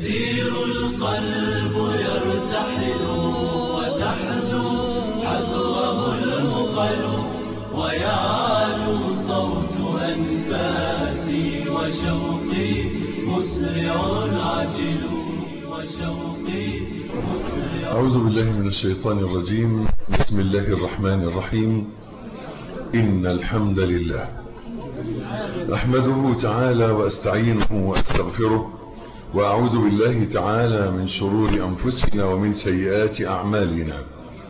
يسير القلب يرتحل وتحدو حذره المقل ويعلو صوت أنفاسي وشوقي مسرع عجل وشوقي مسرع أعوذ بالله من الشيطان الرجيم بسم الله الرحمن الرحيم إن الحمد لله أحمده تعالى وأستعينه وأستغفره وأعوذ بالله تعالى من شرور أنفسنا ومن سيئات أعمالنا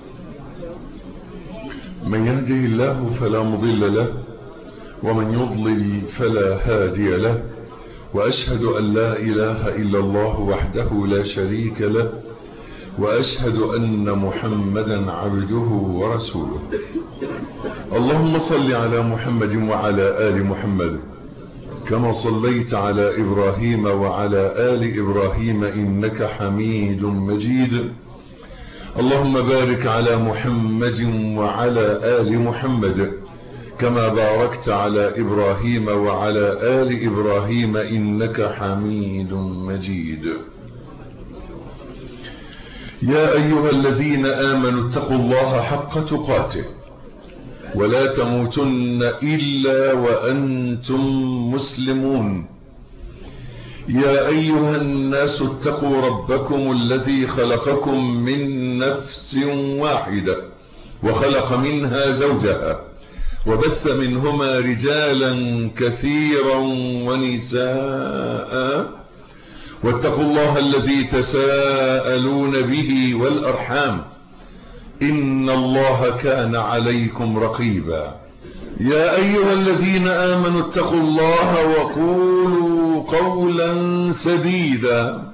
من يهده الله فلا مضل له ومن يضلل فلا هادي له وأشهد أن لا إله إلا الله وحده لا شريك له وأشهد أن محمدا عبده ورسوله اللهم صل على محمد وعلى آل محمد كما صليت على إبراهيم وعلى آل إبراهيم إنك حميد مجيد اللهم بارك على محمد وعلى آل محمد كما باركت على إبراهيم وعلى آل إبراهيم إنك حميد مجيد يا أيها الذين آمنوا اتقوا الله حق تقاته ولا تموتن إلا وأنتم مسلمون يا أيها الناس اتقوا ربكم الذي خلقكم من نفس واحدة وخلق منها زوجها وبث منهما رجالا كثيرا ونساء واتقوا الله الذي تساءلون به والأرحام إن الله كان عليكم رقيبا يا أيها الذين آمنوا اتقوا الله وقولوا قولا سديدا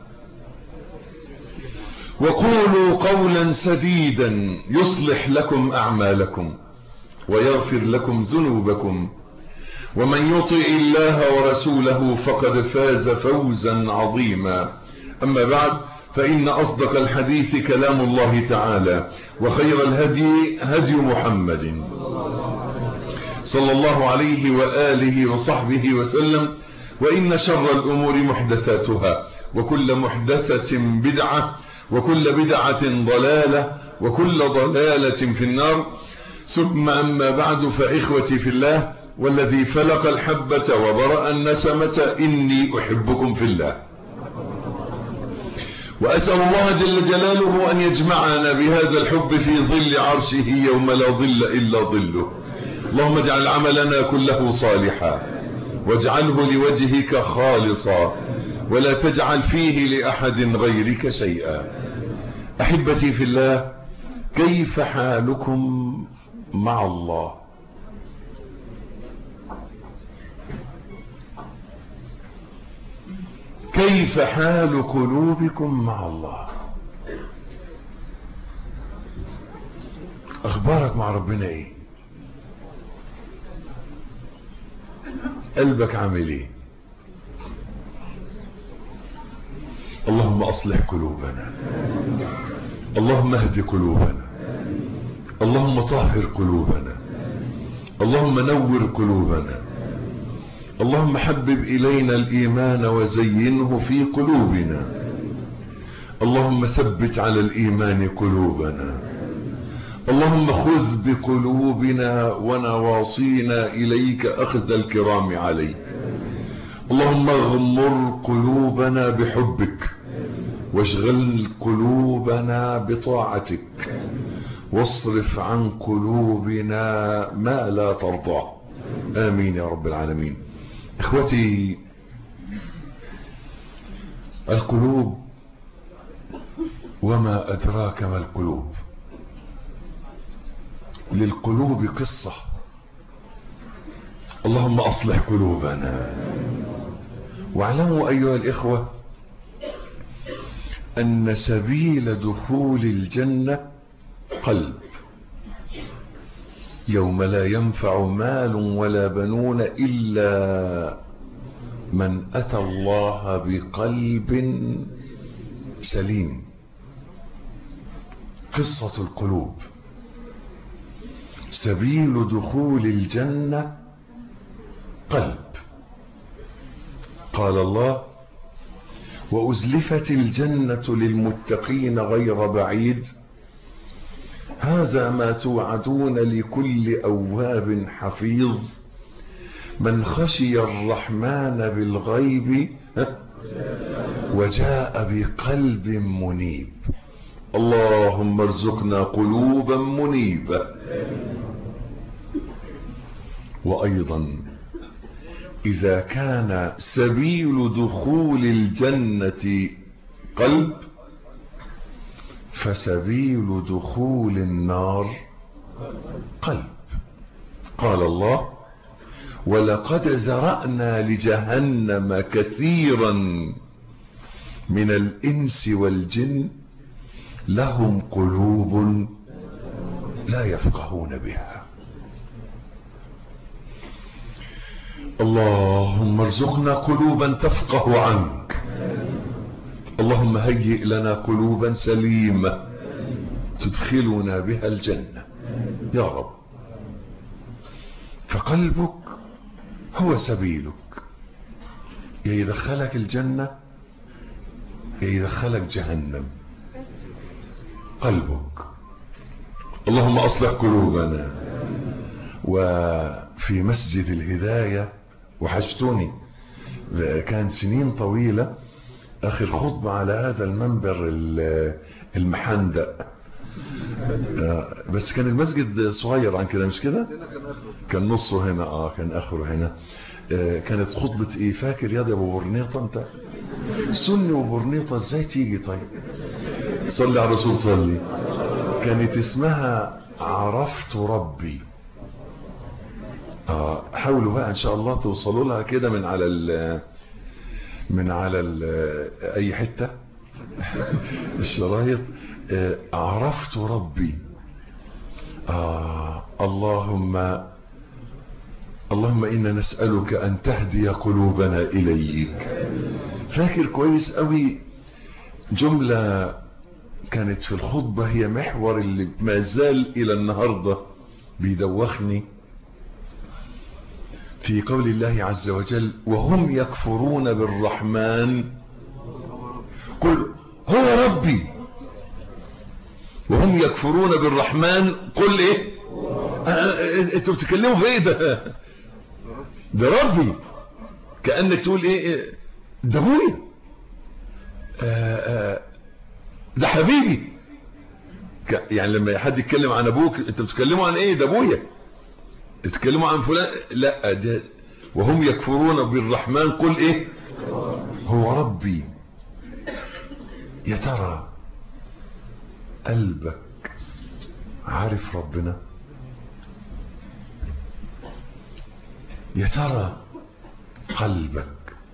وقولوا قولا سديدا يصلح لكم أعمالكم ويغفر لكم ذنوبكم ومن يطع الله ورسوله فقد فاز فوزا عظيما أما بعد فإن أصدق الحديث كلام الله تعالى وخير الهدي هدي محمد صلى الله عليه وآله وصحبه وسلم وإن شر الأمور محدثاتها وكل محدثة بدعة وكل بدعة ضلالة وكل ضلالة في النار ثم أما بعد فإخوتي في الله والذي فلق الحبة وبرأ النسمة إني أحبكم في الله وأسأل الله جل جلاله أن يجمعنا بهذا الحب في ظل عرشه يوم لا ظل إلا ظله اللهم اجعل عملنا كله صالحا واجعله لوجهك خالصا ولا تجعل فيه لأحد غيرك شيئا أحبتي في الله كيف حالكم مع الله كيف حال قلوبكم مع الله اخبارك مع ربنا ايه قلبك عامل ايه اللهم اصلح قلوبنا اللهم اهد قلوبنا اللهم طهر قلوبنا اللهم نور قلوبنا اللهم حبب إلينا الإيمان وزينه في قلوبنا اللهم ثبت على الإيمان قلوبنا اللهم خذ بقلوبنا ونواصينا إليك أخذ الكرام عليك اللهم اغمر قلوبنا بحبك واشغل قلوبنا بطاعتك واصرف عن قلوبنا ما لا ترضى آمين يا رب العالمين اخوتي القلوب وما ادراك ما القلوب للقلوب قصة اللهم اصلح قلوبنا واعلموا ايها الاخوة ان سبيل دخول الجنة قلب يوم لا ينفع مال ولا بنون إلا من أتى الله بقلب سليم قصة القلوب سبيل دخول الجنة قلب قال الله وأزلفت الجنة للمتقين غير بعيد هذا ما توعدون لكل أواب حفيظ من خشي الرحمن بالغيب وجاء بقلب منيب اللهم ارزقنا قلوبا منيبة وأيضا إذا كان سبيل دخول الجنة قلب فسبيل دخول النار قلب قال الله ولقد ذرأنا لجهنم كثيرا من الإنس والجن لهم قلوب لا يفقهون بها اللهم ارزقنا قلوبا تفقه عنك اللهم هيئ لنا قلوبا سليمة تدخلنا بها الجنة يا رب فقلبك هو سبيلك يا يدخلك الجنة يا يدخلك جهنم قلبك اللهم أصلح قلوبنا وفي مسجد الهداية وحشتني كان سنين طويلة آخر خطبة على هذا المنبر المحندق بس كان المسجد صغير عن كده مش كده كان نصه هنا اه كان اخره هنا آه كانت خطبة ايه فاكر يا ابو برنيطة انت سني وبرنيطة ازاي تيجي طيب صلي على الرسول صلي كانت اسمها عرفت ربي آه حاولوا بقى ان شاء الله توصلوا لها كده من على ال من على ال اي حتة الشرايط آه عرفت ربي آه اللهم اللهم إنا نسألك أن تهدي قلوبنا إليك فاكر كويس قوي جملة كانت في الخطبة هي محور اللي ما زال إلى النهاردة بيدوخني في قول الله عز وجل وهم يكفرون بالرحمن قل هو ربي وهم يكفرون بالرحمن قل ايه انتوا بتتكلموا في ايه ده ده ربي كأنك تقول ايه ده ابويا ده حبيبي يعني لما حد يتكلم عن ابوك انت بتتكلموا عن ايه ده ابويا تتكلموا عن فلان لا ده وهم يكفرون بالرحمن قل ايه هو ربي يا ترى قلبك عارف ربنا يا ترى قلبك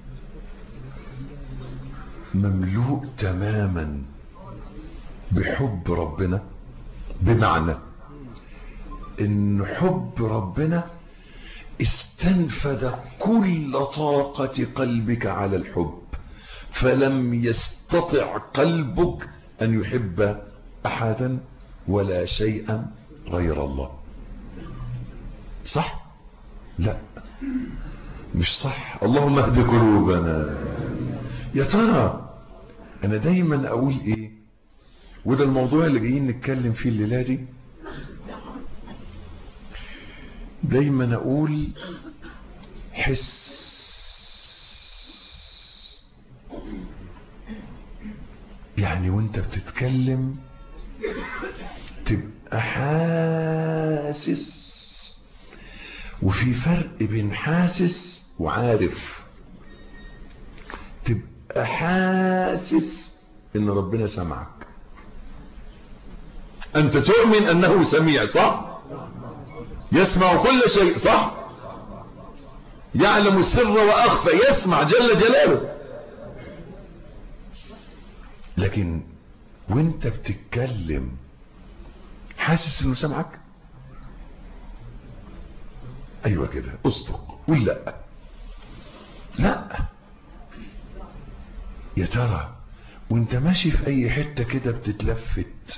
مملوء تماما بحب ربنا بمعنى ان حب ربنا استنفد كل طاقة قلبك على الحب فلم يستطع قلبك ان يحب احدا ولا شيئا غير الله صح لا مش صح اللهم اهد قلوبنا يا ترى انا دايما اقول ايه وده الموضوع اللي جايين نتكلم فيه الليله دي دايما اقول حس يعني وانت بتتكلم تبقى حاسس وفي فرق بين حاسس وعارف تبقى حاسس ان ربنا سمعك انت تؤمن انه سميع صح يسمع كل شيء صح يعلم السر واخفى يسمع جل جلاله لكن وانت بتتكلم حاسس انه سمعك ايوه كده اصدق قول لا لا يا ترى وانت ماشي في اي حتة كده بتتلفت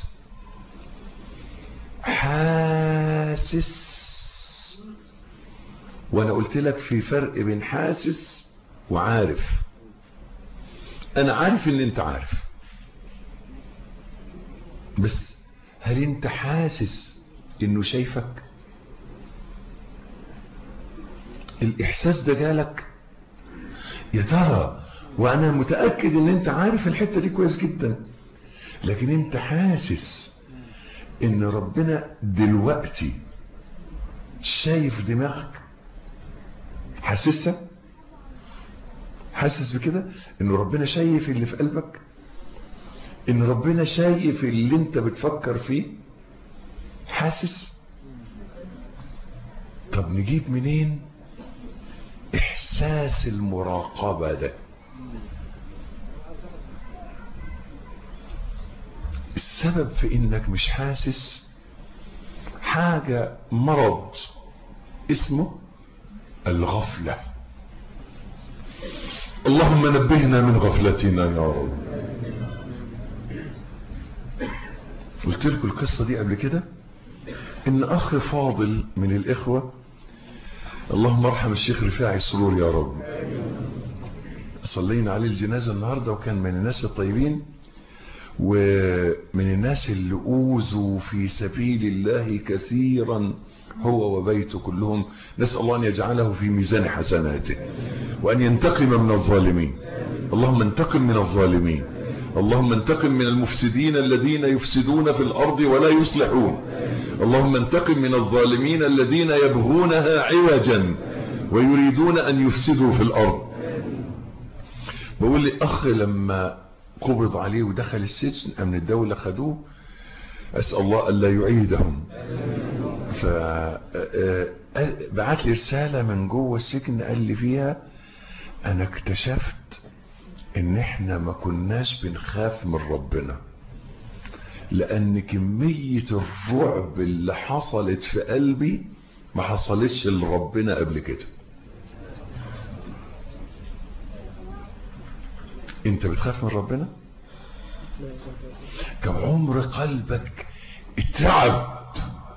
حاسس وانا قلت لك في فرق بين حاسس وعارف انا عارف ان انت عارف بس هل انت حاسس انه شايفك الاحساس ده جالك يا ترى وانا متأكد ان انت عارف الحتة دي كويس جدا لكن انت حاسس ان ربنا دلوقتي شايف دماغك حاسسها حاسس بكده ان ربنا شايف اللي في قلبك ان ربنا شايف اللي انت بتفكر فيه حاسس طب نجيب منين احساس المراقبة ده السبب في انك مش حاسس حاجة مرض اسمه الغفلة اللهم نبهنا من غفلتنا يا رب قلت لكم القصة دي قبل كده ان اخ فاضل من الاخوة اللهم ارحم الشيخ رفاعي السرور يا رب صلينا عليه الجنازة النهاردة وكان من الناس الطيبين ومن الناس اللي اوذوا في سبيل الله كثيرا هو وبيته كلهم نسأل الله أن يجعله في ميزان حسناته وأن ينتقم من الظالمين اللهم انتقم من الظالمين اللهم انتقم من المفسدين الذين يفسدون في الأرض ولا يصلحون اللهم انتقم من الظالمين الذين يبغونها عوجا ويريدون أن يفسدوا في الأرض بقول لي أخ لما قبض عليه ودخل السجن أمن الدولة خدوه أسأل الله ألا يعيدهم فبعت لي رسالة من جوه السجن قال لي فيها أنا اكتشفت إن إحنا ما كناش بنخاف من ربنا لأن كمية الرعب اللي حصلت في قلبي ما حصلتش لربنا قبل كده انت بتخاف من ربنا كم عمر قلبك اترعب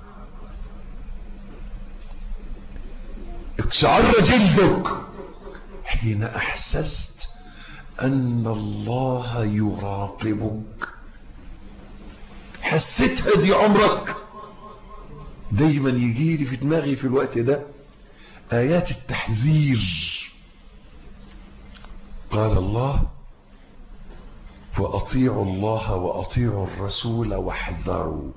اقشعر جلدك حين احسست ان الله يراقبك حسيتها دي عمرك دايما يجي لي في دماغي في الوقت ده ايات التحذير قال الله وأطيعوا الله وأطيعوا الرسول واحذروا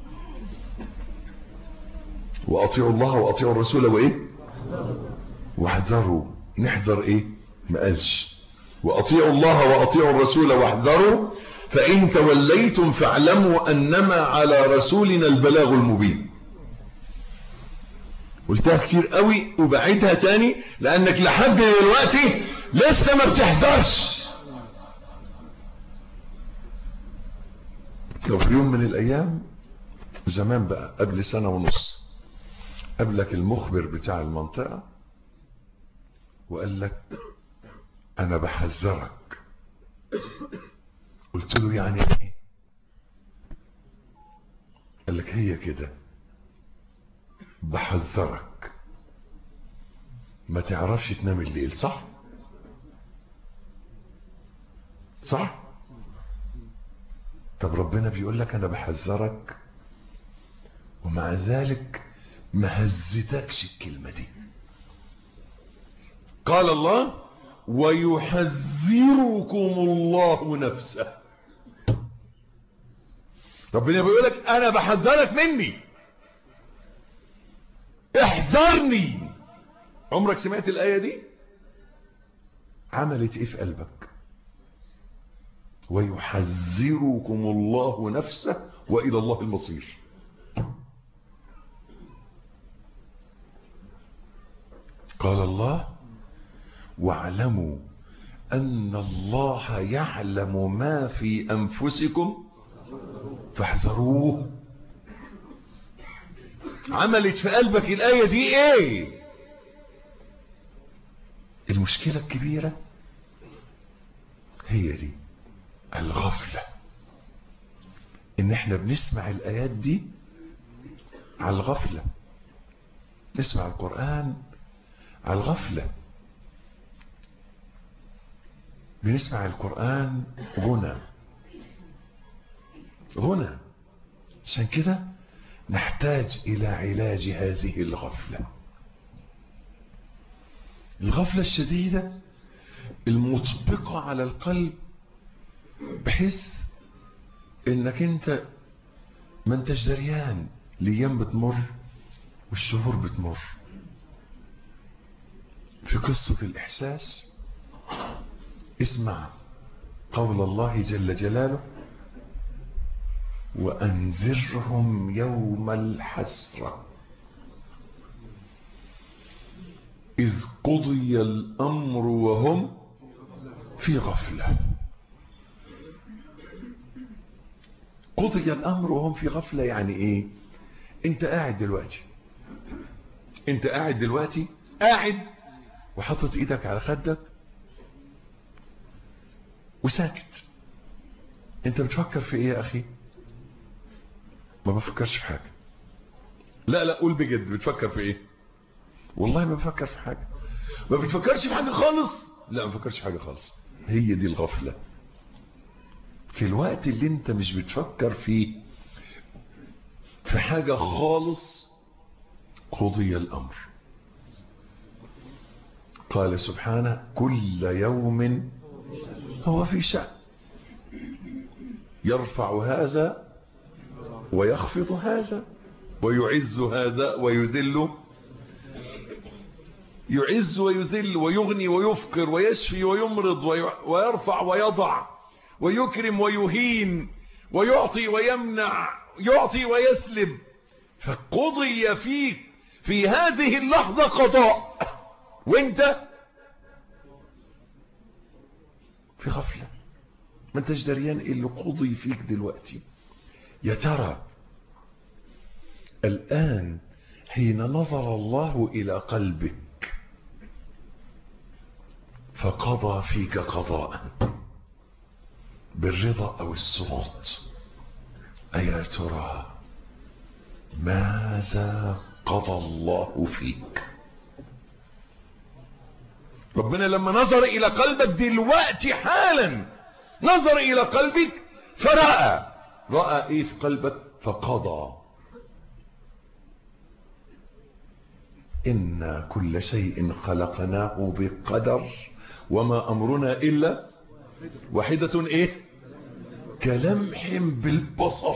وأطيعوا الله وأطيعوا الرسول وإيه واحذروا نحذر إيه ما قالش وأطيعوا الله وأطيعوا الرسول واحذروا فإن توليتم فاعلموا أنما على رسولنا البلاغ المبين قلتها كتير قوي وبعيدها تاني لأنك لحد دلوقتي لسه ما بتحذرش لو في يوم من الايام زمان بقى قبل سنة ونص قابلك المخبر بتاع المنطقة وقال لك انا بحذرك قلت له يعني ايه قال لك هي كده بحذرك ما تعرفش تنام الليل صح صح طب ربنا بيقول لك انا بحذرك ومع ذلك ما هزتكش الكلمة دي قال الله ويحذركم الله نفسه ربنا بيقول لك انا بحذرك مني احذرني عمرك سمعت الآية دي عملت ايه في قلبك ويحذركم الله نفسه وإلى الله المصير قال الله واعلموا أن الله يعلم ما في أنفسكم فاحذروه عملت في قلبك الآية دي ايه المشكلة الكبيرة هي دي الغفلة ان احنا بنسمع الايات دي على الغفلة نسمع القرآن على الغفلة بنسمع القرآن غنى غنى عشان كده نحتاج إلى علاج هذه الغفلة الغفلة الشديدة المطبقة على القلب بحيث انك انت ما انتش دريان الايام بتمر والشهور بتمر في قصة الاحساس اسمع قول الله جل جلاله وانذرهم يوم الحسرة اذ قضي الامر وهم في غفله قضي الامر وهم في غفلة يعني ايه انت قاعد دلوقتي انت قاعد دلوقتي قاعد وحطت ايدك على خدك وساكت انت بتفكر في ايه يا اخي ما بفكرش في حاجة لا لا قول بجد بتفكر في ايه والله ما بفكر في حاجة ما بتفكرش في حاجة خالص لا ما بفكرش في حاجة خالص هي دي الغفلة في الوقت اللي انت مش بتفكر فيه في حاجة خالص قضي الأمر قال سبحانه كل يوم هو في شأن يرفع هذا ويخفض هذا ويعز هذا ويذل يعز ويذل ويغني ويفقر ويشفي ويمرض ويرفع ويضع ويكرم ويهين ويعطي ويمنع يعطي ويسلب فقضي فيك في هذه اللحظة قضاء وانت في غفلة ما انتش دريان ايه اللي قضي فيك دلوقتي يا ترى الآن حين نظر الله إلى قلبك فقضى فيك قضاء بالرضا أو السخط أيا ترى ماذا قضى الله فيك ربنا لما نظر إلى قلبك دلوقتي حالا نظر إلى قلبك فرأى رأى إيه في قلبك فقضى إنا كل شيء خلقناه بقدر وما أمرنا إلا واحدة إيه كلمح بالبصر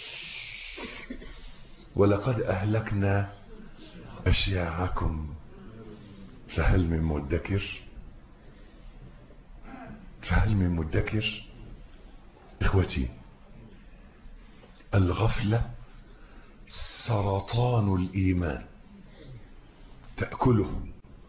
ولقد أهلكنا أشياعكم فهل من مدكر فهل من مدكر إخوتي الغفلة سرطان الإيمان تأكله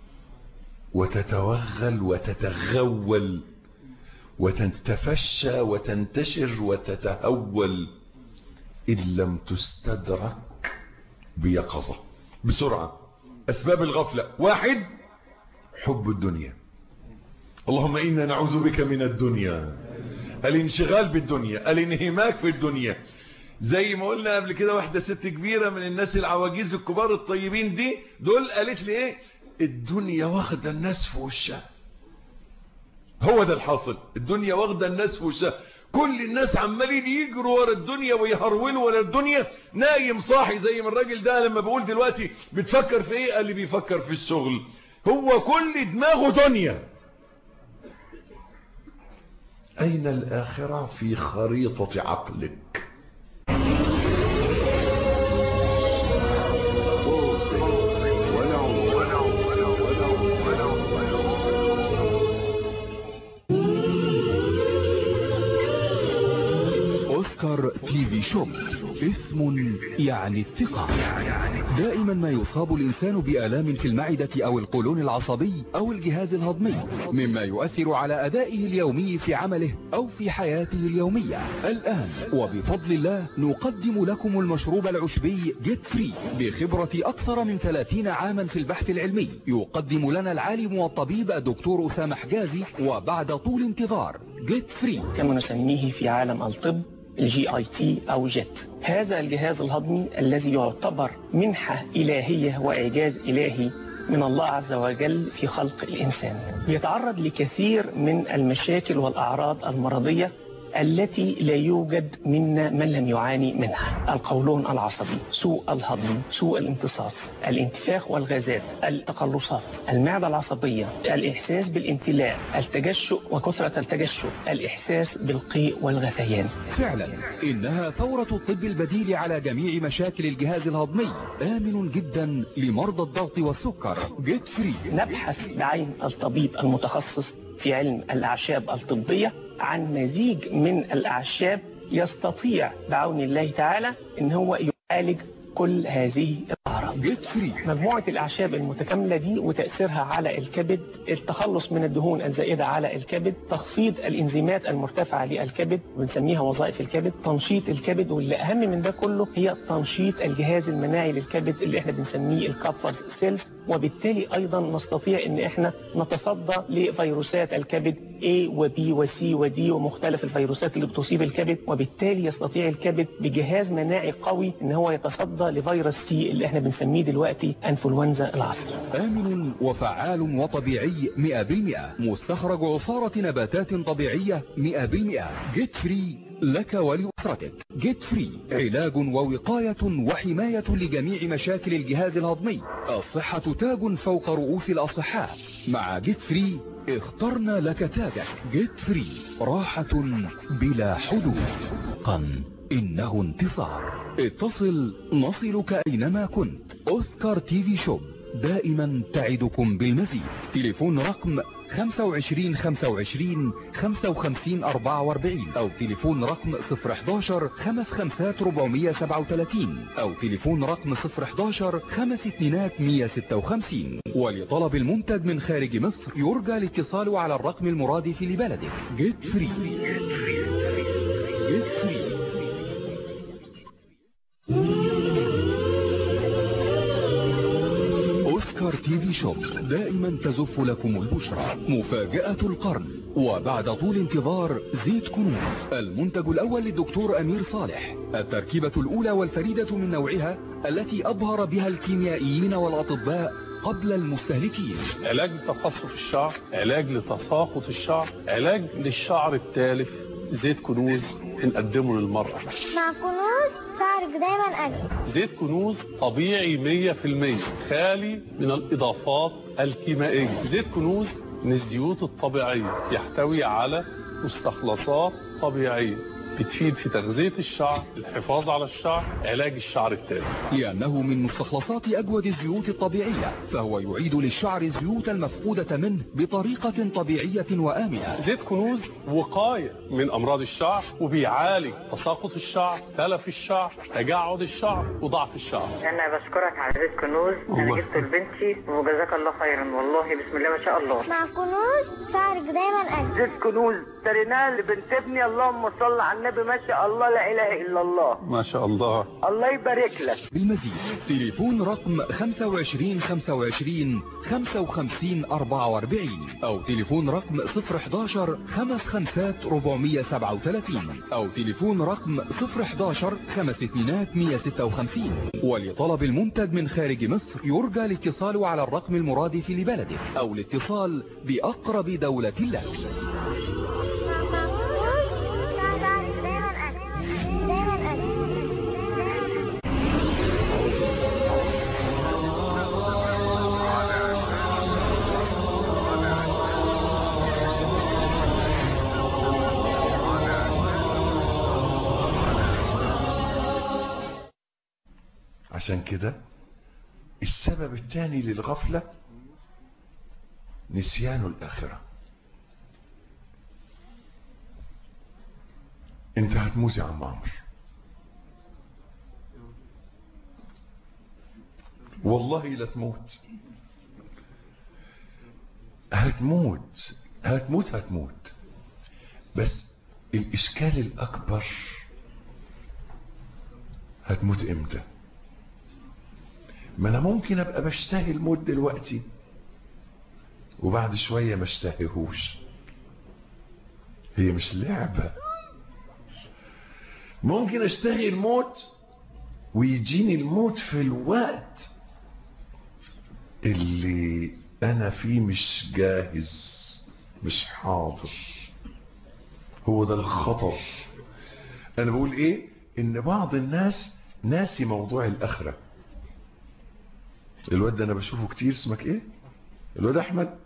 وتتوغل وتتغول وتتفشى وتنتشر وتتهول إن لم تستدرك بيقظة بسرعة أسباب الغفلة واحد حب الدنيا اللهم إنا نعوذ بك من الدنيا الانشغال بالدنيا الانهماك في الدنيا زي ما قلنا قبل كده واحدة ست كبيرة من الناس العواجيز الكبار الطيبين دي دول قالت لي ايه الدنيا واخدة الناس في وشها هو ده الحاصل الدنيا واخدة الناس في وشها كل الناس عمالين يجروا ورا الدنيا ويهرولوا ورا الدنيا نايم صاحي زي ما الراجل ده لما بقول دلوقتي بتفكر في ايه قال لي بيفكر في الشغل هو كل دماغه دنيا اين الاخرة في خريطة عقلك اوسكار تي في شوب اسم يعني الثقة دائما ما يصاب الانسان بآلام في المعدة او القولون العصبي او الجهاز الهضمي مما يؤثر على ادائه اليومي في عمله او في حياته اليومية الان وبفضل الله نقدم لكم المشروب العشبي جيت فري بخبرة اكثر من 30 عاما في البحث العلمي يقدم لنا العالم والطبيب الدكتور اسامة حجازي وبعد طول انتظار جيت فري كما نسميه في عالم الطب الجي اي تي او جيت هذا الجهاز الهضمي الذي يعتبر منحة إلهية وإعجاز إلهي من الله عز وجل في خلق الإنسان يتعرض لكثير من المشاكل والأعراض المرضية التي لا يوجد منا من لم يعاني منها القولون العصبي سوء الهضم سوء الامتصاص الانتفاخ والغازات التقلصات المعدة العصبية الإحساس بالامتلاء التجشؤ وكثرة التجشؤ الإحساس بالقيء والغثيان فعلا إنها ثورة الطب البديل على جميع مشاكل الجهاز الهضمي آمن جدا لمرضى الضغط والسكر جيت فري نبحث بعين الطبيب المتخصص في علم الأعشاب الطبية عن مزيج من الأعشاب يستطيع بعون الله تعالى ان هو يعالج كل هذه الأعراض جيت فري مجموعة الأعشاب المتكاملة دي وتأثيرها على الكبد التخلص من الدهون الزائدة على الكبد تخفيض الإنزيمات المرتفعة للكبد بنسميها وظائف الكبد تنشيط الكبد واللي أهم من ده كله هي تنشيط الجهاز المناعي للكبد اللي احنا بنسميه الكابفرز سيلز وبالتالي أيضا نستطيع ان احنا نتصدى لفيروسات الكبد A و B و C و D ومختلف الفيروسات اللي بتصيب الكبد وبالتالي يستطيع الكبد بجهاز مناعي قوي ان هو يتصدى لفيروس سي اللي احنا بنسميه دلوقتي انفلونزا العصر آمن وفعال وطبيعي 100% مستخرج عصارة نباتات طبيعية 100% جيت فري لك ولأسرتك جيت فري علاج ووقاية وحماية لجميع مشاكل الجهاز الهضمي الصحة تاج فوق رؤوس الأصحاء مع جيت فري اخترنا لك تاجك جيت فري راحة بلا حدود قن إنه انتصار اتصل نصلك أينما كنت أوسكار تي في شوب دائما تعدكم بالمزيد تليفون رقم 25 25 55 44 أو تليفون رقم 011 55 437 أو تليفون رقم 011 5 2 156 ولطلب المنتج من خارج مصر يرجى الاتصال على الرقم المرادف لبلدك جيت فري جيت فري أوسكار تي في شوب دائما تزف لكم البشرى مفاجأة القرن وبعد طول انتظار زيت كنوز المنتج الأول للدكتور أمير صالح التركيبة الأولى والفريدة من نوعها التي أبهر بها الكيميائيين والأطباء قبل المستهلكين علاج لتقصف الشعر علاج لتساقط الشعر علاج للشعر التالف زيت كنوز بنقدمه للمرأة مع كنوز شعرك دايما أجمل زيت كنوز طبيعي 100% خالي من الإضافات الكيميائية زيت كنوز من الزيوت الطبيعية يحتوي على مستخلصات طبيعية بتفيد في تغذية الشعر الحفاظ على الشعر علاج الشعر التالف لأنه من مستخلصات أجود الزيوت الطبيعية فهو يعيد للشعر الزيوت المفقودة منه بطريقة طبيعية وآمنة زيت كنوز وقاية من أمراض الشعر وبيعالج تساقط الشعر تلف الشعر تجعد الشعر وضعف الشعر انا بشكرك على زيت كنوز الله. انا جبته لبنتي وجزاك الله خيرا والله بسم الله ما شاء الله مع كنوز شعرك دايما أجمل زيت كنوز اشتريناه لبنت ابني اللهم صل على النبي ما شاء الله لا اله الا الله ما شاء الله الله يبارك لك بالمزيد تليفون رقم 25 25 55 44 أو تليفون رقم 011 55 437 أو تليفون رقم 011 52 156 ولطلب المنتج من خارج مصر يرجى الاتصال على الرقم المرادف لبلدك أو الاتصال بأقرب دولة لك مع كنوز شعرك دايما أجمل دايما أجمل عشان كده السبب الثاني للغفلة نسيان الآخرة انت هتموت يا عم عمرو والله لا تموت هتموت هتموت هتموت بس الإشكال الأكبر هتموت امتى ما انا ممكن ابقى بشتهي الموت دلوقتي وبعد شوية ما اشتهيهوش هي مش لعبة ممكن اشتهي الموت ويجيني الموت في الوقت اللي انا فيه مش جاهز مش حاضر هو ده الخطر انا بقول ايه ان بعض الناس ناسي موضوع الاخره الواد ده انا بشوفه كتير اسمك ايه الواد احمد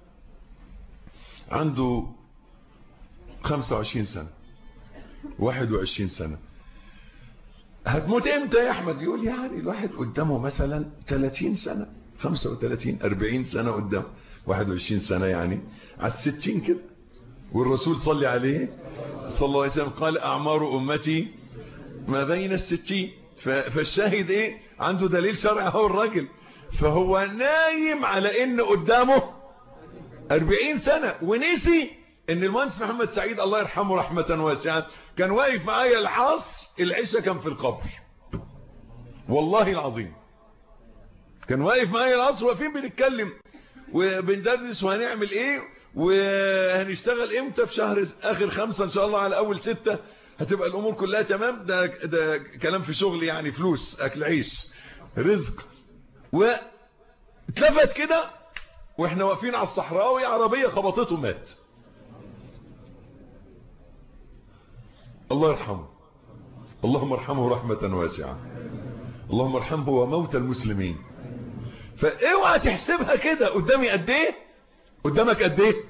عنده 25 سنه 21 سنه هتموت امتى يا احمد يقول يعني الواحد قدامه مثلا 30 سنه 35 40 سنه قدام 21 سنه يعني على الستين كده والرسول صلي عليه صلى الله عليه وسلم قال اعمار امتي ما بين الستين فالشاهد ايه عنده دليل شرعي هو الراجل فهو نايم على ان قدامه 40 سنة ونسي ان المهندس محمد سعيد الله يرحمه رحمة واسعة كان واقف معايا العصر العشاء كان في القبر والله العظيم كان واقف معايا العصر واقفين بنتكلم وبندرس وهنعمل ايه وهنشتغل امتى في شهر اخر خمسة ان شاء الله على اول ستة هتبقى الامور كلها تمام ده, ده كلام في شغل يعني فلوس اكل عيش رزق واتلفت كده واحنا واقفين على الصحراوي عربية خبطته مات الله يرحمه اللهم ارحمه رحمة واسعة اللهم ارحمه وموت المسلمين فاوعى تحسبها كده قدامي قد ايه قدامك قد ايه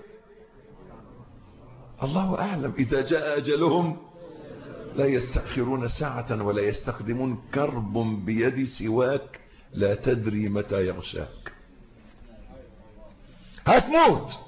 الله اعلم اذا جاء اجلهم لا يستأخرون ساعة ولا يستخدمون كرب بيد سواك لا تدري متى يغشاك هتموت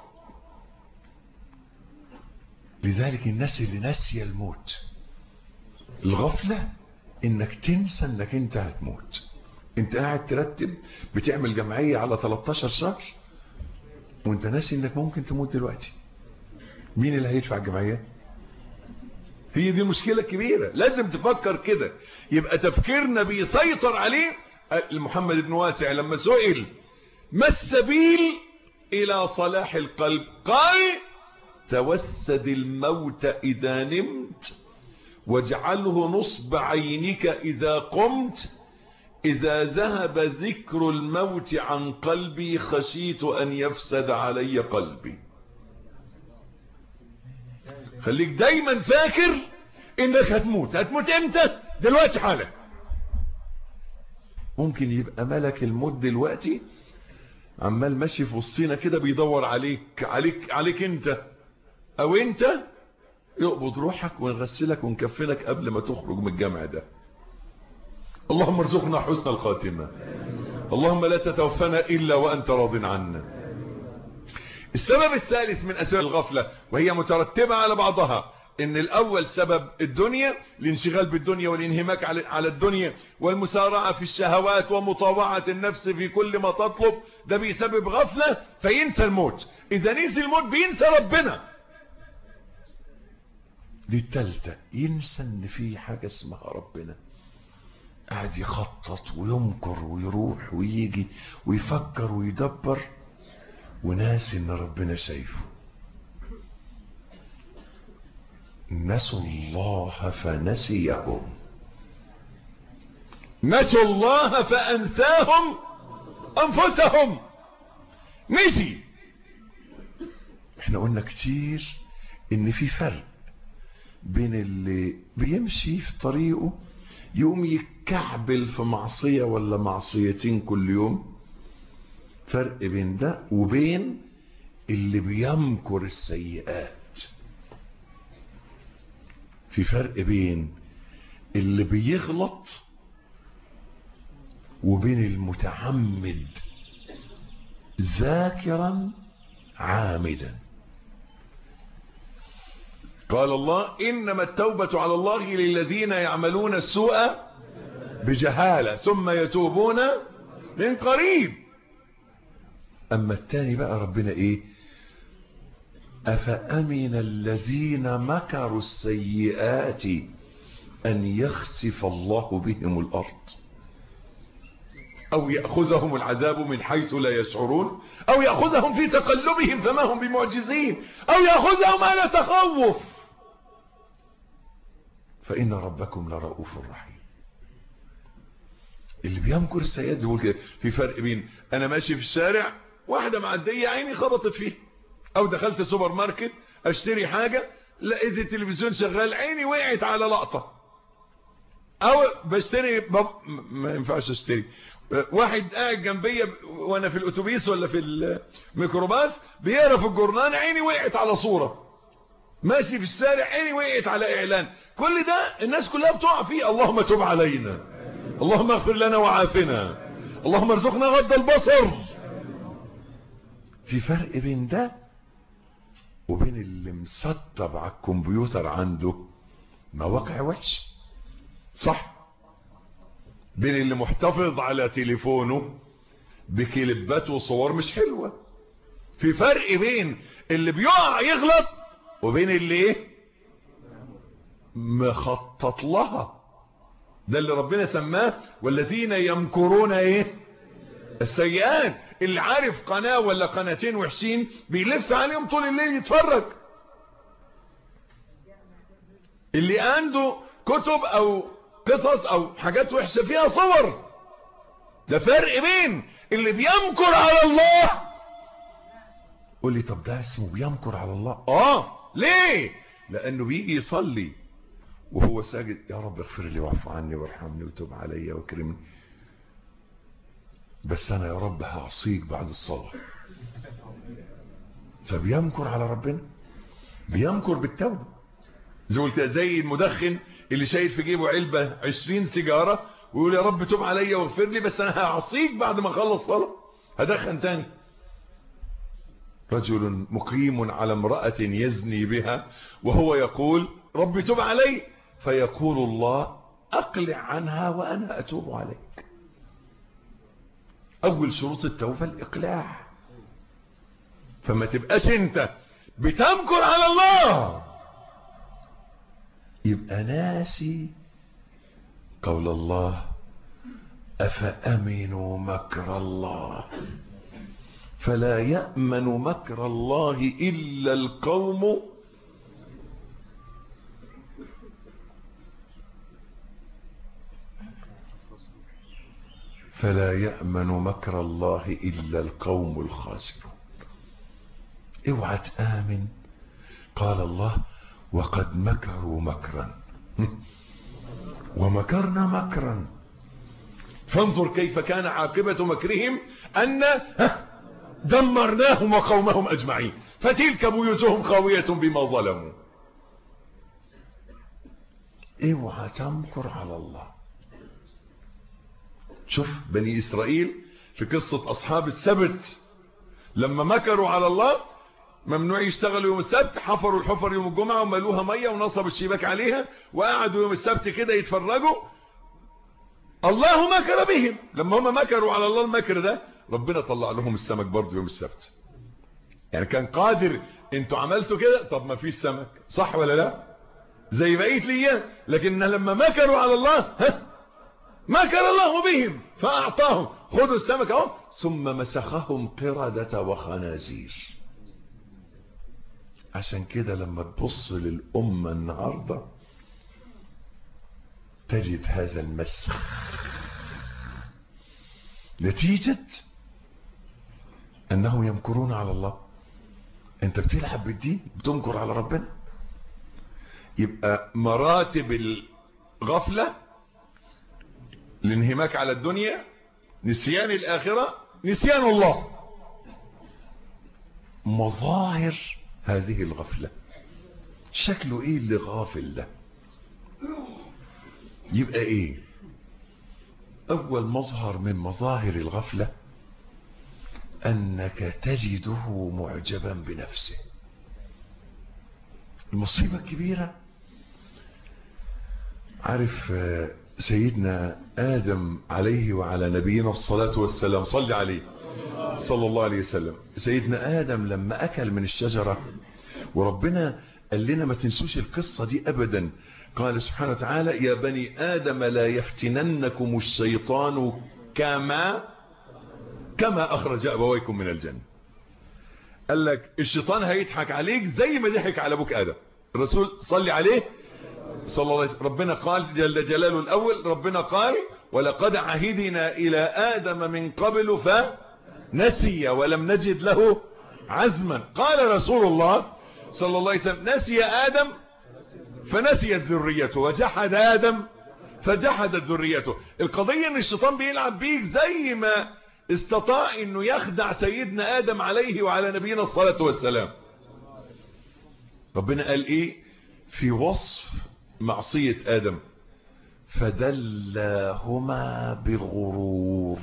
لذلك الناس اللي ناسيه الموت الغفلة انك تنسى انك انت هتموت انت قاعد ترتب بتعمل جمعية على 13 شهر وانت ناسي انك ممكن تموت دلوقتي مين اللي هيدفع الجمعية هي دي مشكلة كبيرة لازم تفكر كده يبقى تفكيرنا بيسيطر عليه محمد بن واسع لما سئل ما السبيل الى صلاح القلب قال توسد الموت اذا نمت واجعله نصب عينك اذا قمت اذا ذهب ذكر الموت عن قلبي خشيت ان يفسد علي قلبي خليك دايما فاكر انك هتموت هتموت امتى دلوقتي حالا ممكن يبقى ملك الموت دلوقتي عمال ماشي في وسطينا كده بيدور عليك عليك عليك انت او انت يقبض روحك ونغسلك ونكفنك قبل ما تخرج من الجامع ده اللهم ارزقنا حسن الخاتمة اللهم لا تتوفنا إلا وأنت راض عنا السبب الثالث من أسباب الغفلة وهي مترتبة على بعضها ان الاول سبب الدنيا الانشغال بالدنيا والانهماك على الدنيا والمسارعة في الشهوات ومطاوعة النفس في كل ما تطلب ده بيسبب غفلة فينسى الموت اذا نسي الموت بينسى ربنا دي التالتة ينسى ان في حاجة اسمها ربنا قاعد يخطط ويمكر ويروح ويجي ويفكر ويدبر وناسي ان ربنا شايفه نسوا الله فنسيهم نسوا الله فأنساهم أنفسهم نسي احنا قلنا كتير ان في فرق بين اللي بيمشي في طريقه يقوم يكعبل في معصية ولا معصيتين كل يوم فرق بين ده وبين اللي بيمكر السيئات في فرق بين اللي بيغلط وبين المتعمد ذاكرا عامدا قال الله إنما التوبة على الله للذين يعملون السوء بجهالة ثم يتوبون من قريب أما التاني بقى ربنا إيه أفأمن الذين مكروا السيئات أن يخسف الله بهم الأرض أو يأخذهم العذاب من حيث لا يشعرون أو يأخذهم في تقلبهم فما هم بمعجزين أو يأخذهم على تخوف فإن ربكم لرؤوف رحيم اللي بيمكر السيئات زي ما بقول كده في فرق بين انا ماشي في الشارع واحدة معدية عيني خبطت فيه او دخلت سوبر ماركت اشتري حاجة لقيت التلفزيون شغال عيني وقعت على لقطة او بشتري بب... ما ينفعش اشتري واحد قاعد جنبي وانا في الاتوبيس ولا في الميكروباص بيقرا في الجورنال عيني وقعت على صورة ماشي في الشارع عيني وقعت على اعلان كل ده الناس كلها بتقع فيه اللهم تب علينا اللهم اغفر لنا وعافنا اللهم ارزقنا غض البصر في فرق بين ده وبين اللي مسطب على الكمبيوتر عنده مواقع وحش صح بين اللي محتفظ على تليفونه بكليبات وصور مش حلوة في فرق بين اللي بيقع يغلط وبين اللي ايه مخطط لها ده اللي ربنا سماه والذين يمكرون ايه السيئات اللي عارف قناة ولا قناتين وحشين بيلف عليهم طول الليل يتفرج اللي عنده كتب او قصص او حاجات وحشة فيها صور ده فرق بين اللي بيمكر على الله قول لي طب ده اسمه بيمكر على الله اه ليه لانه بيجي يصلي وهو ساجد يا رب اغفر لي واعف عني وارحمني وتوب علي واكرمني بس انا يا رب هعصيك بعد الصلاة فبيمكر على ربنا بيمكر بالتوبة زي قلت زي المدخن اللي شايل في جيبه علبة عشرين سيجارة ويقول يا رب توب علي واغفر لي بس انا هعصيك بعد ما اخلص صلاة هدخن تاني رجل مقيم على امرأة يزني بها وهو يقول رب توب علي فيقول الله اقلع عنها وانا اتوب عليك اول شروط التوبة الاقلاع فما تبقاش انت بتمكر على الله يبقى ناسي قول الله افامنوا مكر الله فلا يأمن مكر الله إلا القوم فلا يأمن مكر الله إلا القوم الخاسرون اوعى تآمن قال الله وقد مكروا مكرا ومكرنا مكرا فانظر كيف كان عاقبة مكرهم أن دمرناهم وقومهم أجمعين فتلك بيوتهم خاوية بما ظلموا اوعى تمكر على الله شوف بني إسرائيل في قصة أصحاب السبت لما مكروا على الله ممنوع يشتغلوا يوم السبت حفروا الحفر يوم الجمعة وملوها مية ونصبوا الشباك عليها وقعدوا يوم السبت كده يتفرجوا الله مكر بهم لما هم مكروا على الله المكر ده ربنا طلع لهم السمك برضه يوم السبت يعني كان قادر انتوا عملتوا كده طب ما فيش سمك صح ولا لا زي بقية ليا لكن لما مكروا على الله ها مكر الله بهم فأعطاهم خذوا السمك اهو ثم مسخهم قردة وخنازير عشان كده لما تبص للأمة النهاردة تجد هذا المسخ نتيجة انهم يمكرون على الله انت بتلعب بالدين بتنكر على ربنا يبقى مراتب الغفلة الانهماك على الدنيا نسيان الاخرة نسيان الله مظاهر هذه الغفلة شكله ايه اللي غافل ده يبقى ايه اول مظهر من مظاهر الغفلة انك تجده معجبا بنفسه المصيبة الكبيرة عارف سيدنا آدم عليه وعلى نبينا الصلاة والسلام صلي عليه صلى الله عليه وسلم سيدنا آدم لما أكل من الشجرة وربنا قال لنا ما تنسوش القصة دي أبدا قال سبحانه وتعالى يا بني آدم لا يفتننكم الشيطان كما كما أخرج أبويكم من الجنة قال لك الشيطان هيضحك عليك زي ما ضحك على أبوك آدم الرسول صلي عليه صلى الله عليه وسلم ربنا قال جل جلاله الأول ربنا قال ولقد عهدنا إلى آدم من قبل فنسي ولم نجد له عزما قال رسول الله صلى الله عليه وسلم نسي آدم فنسيت ذريته وجحد آدم فجحدت ذريته القضية ان الشيطان بيلعب بيك زي ما استطاع انه يخدع سيدنا آدم عليه وعلى نبينا الصلاة والسلام ربنا قال ايه في وصف معصية آدم فدلاهما بغرور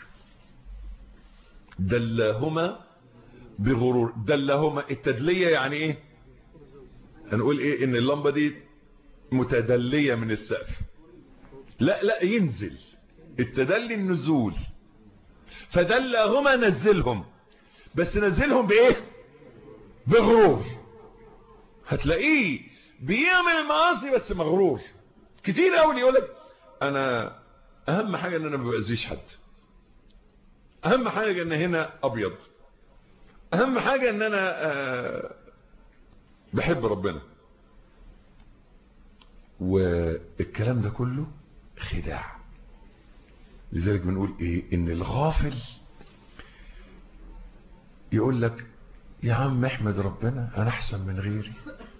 دلاهما بغرور دلاهما التدلية يعني ايه هنقول ايه ان اللمبة دي متدلية من السقف لا لا ينزل التدلي النزول فدلاهما نزلهم بس نزلهم بايه بغرور هتلاقيه بيعمل المعاصي بس مغرور كتير قوي يقول لك انا اهم حاجه ان انا ما باذيش حد اهم حاجه ان هنا ابيض اهم حاجه ان انا آه بحب ربنا والكلام ده كله خداع لذلك بنقول ايه ان الغافل يقول لك يا عم احمد ربنا انا احسن من غيري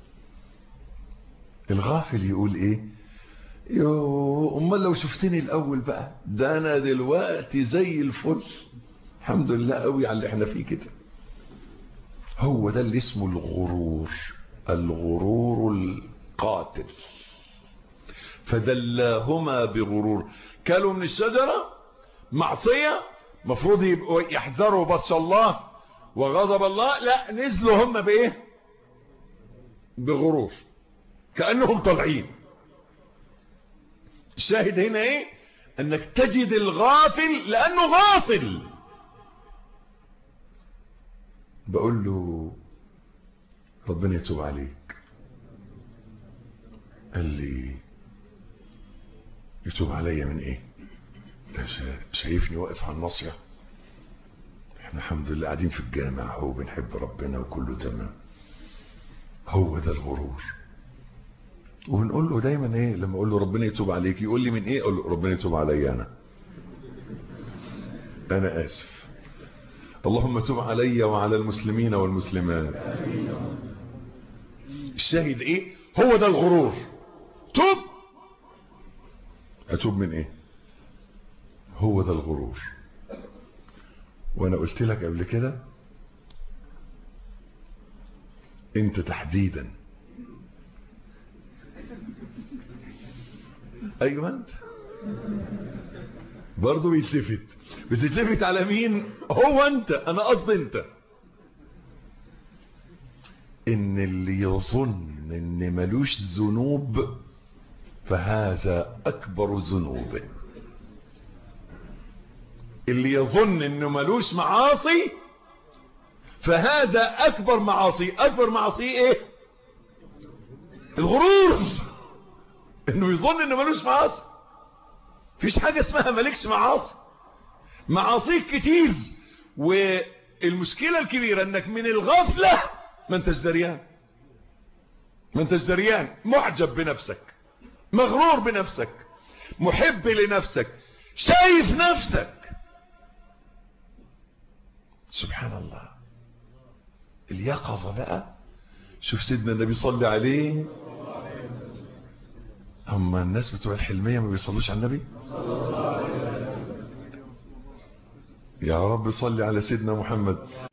الغافل يقول ايه يو امال لو شفتني الاول بقى ده انا دلوقتي زي الفل الحمد لله قوي على اللي احنا فيه كده هو ده اللي اسمه الغرور الغرور القاتل فدلاهما بغرور كلوا من الشجرة معصية مفروض يبقوا يحذروا بطش الله وغضب الله لا نزلوا هم بايه بغرور كأنهم طالعين الشاهد هنا ايه انك تجد الغافل لانه غافل بقول له ربنا يتوب عليك قال لي يتوب عليا من ايه انت شايفني واقف على الناصية احنا الحمد لله قاعدين في الجامع هو بنحب ربنا وكله تمام هو ده الغرور وبنقول له دايما ايه لما اقول له ربنا يتوب عليك يقول لي من ايه اقول له ربنا يتوب عليا انا انا اسف اللهم تب علي وعلى المسلمين والمسلمات الشاهد ايه هو ده الغرور توب اتوب من ايه هو ده الغرور وانا قلت لك قبل كده انت تحديدا ايوه انت برضه بيتلفت بتتلفت على مين هو انت انا قصدي انت ان اللي يظن ان ملوش ذنوب فهذا اكبر ذنوبه اللي يظن انه ملوش معاصي فهذا اكبر معاصي اكبر معاصي ايه الغرور انه يظن انه ملوش معاصي فيش حاجة اسمها مالكش معاصي معاصيك كتير والمشكلة الكبيرة انك من الغفلة ما انتش دريان ما انتش دريان معجب بنفسك مغرور بنفسك محب لنفسك شايف نفسك سبحان الله اليقظة بقى شوف سيدنا النبي صلى عليه هم الناس بتوع الحلمية ما بيصلوش على النبي يا رب صل على سيدنا محمد